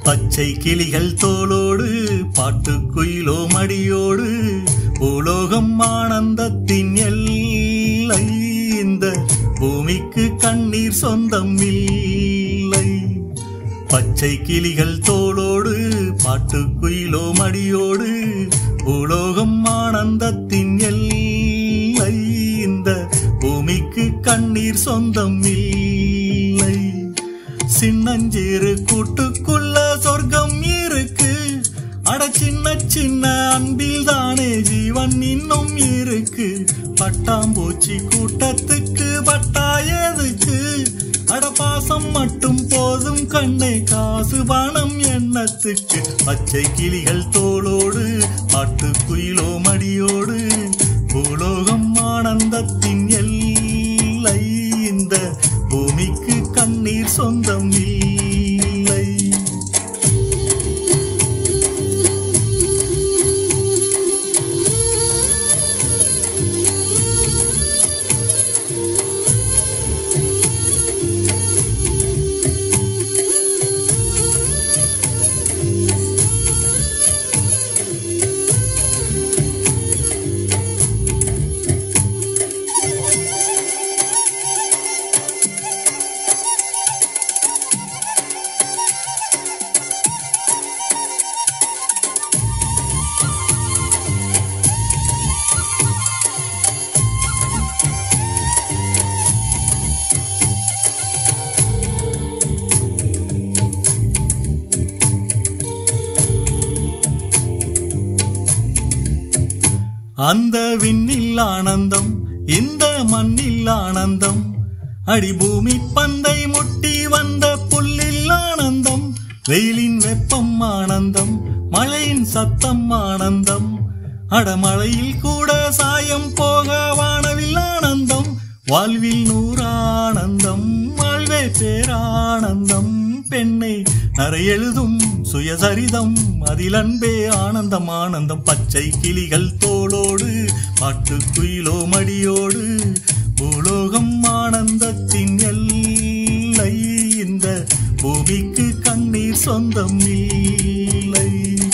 பச்சை கிளிகள் தோளோடு பாட்டு குயிலோ மடியோடு உலோகம் ஆனந்தத்தின் எல்லை இந்த பூமிக்கு கண்ணீர் சொந்தம் இல்லை பச்சை கிளிகள் தோளோடு பாட்டு குயிலோ மடியோடு உலோகம் ஆனந்தத்தின் எல்லை இந்த பூமிக்கு கண்ணீர் சொந்தம் இல்லை சின்னஞ்சீரு கூட்டுக்குள்ள சொர்க்கம் இருக்கு அட சின்ன சின்ன அன்பில் தானே ஜீவன் இன்னும் இருக்கு பட்டாம்பூச்சி கூட்டத்துக்கு பட்டா எதுக்கு அட பாசம் மட்டும் போதும் கண்ணே காசு பணம் எண்ணத்துக்கு பச்சை கிளிகள் தோளோடு பாட்டு குயிலோ மடியோடு பூலோகம் ஆனந்தத்தின் எல்லை இந்த பூமிக்கு கண்ணீர் சொந்தம் இல்லை அந்த விண்ணில் ஆனந்தம் இந்த மண்ணில் ஆனந்தம் அடி பூமி பந்தை முட்டி வந்த புல்லில் ஆனந்தம் வெயிலின் வெப்பம் ஆனந்தம் மழையின் சத்தம் ஆனந்தம் அடமழையில் கூட சாயம் போக வானவில் ஆனந்தம் வாழ்வில் நூறானந்தம் வாழ்வே பேரானந்தம் பெண்ணை நரை எழுதும் சுயசரிதம் அதில் அன்பே ஆனந்தம் ஆனந்தம் பச்சை கிளிகள் தோளோடு பாட்டு குயிலோ மடியோடு பூலோகம் ஆனந்தத்தின் எல்லை இந்த பூமிக்கு கண்ணீர் சொந்தம் இல்லை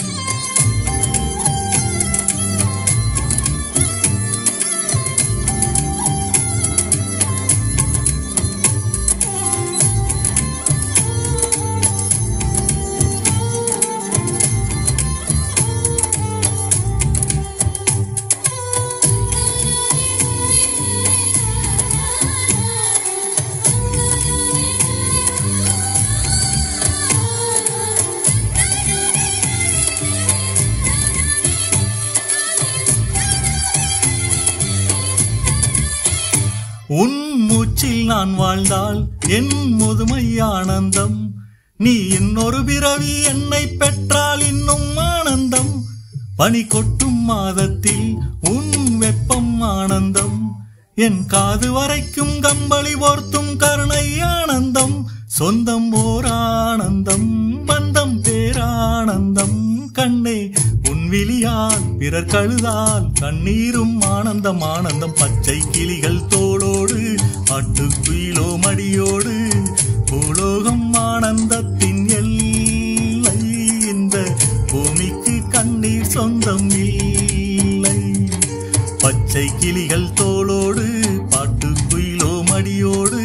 உன் மூச்சில் நான் வாழ்ந்தால் என் முதுமை ஆனந்தம் நீ இன்னொரு பிறவி என்னை பெற்றால் இன்னும் ஆனந்தம் பனி கொட்டும் மாதத்தில் உன் வெப்பம் ஆனந்தம் என் காது வரைக்கும் கம்பளி போர்த்தும் கருணை ஆனந்தம் சொந்தம் ஓர் ஆனந்தம் பந்தம் பேரானந்தம் கண்ணே உன் விழியால் பிறர் கழுதால் கண்ணீரும் ஆனந்தம் ஆனந்தம் பச்சை கிளிகள் தோளோடு ஆட்டுக்குயிலோ மடியோடு பூலோகம் ஆனந்தத்தின் எல்லை இந்த பூமிக்கு கண்ணீர் சொந்தம் இல்லை பச்சை கிளிகள் தோளோடு பாட்டு குயிலோ மடியோடு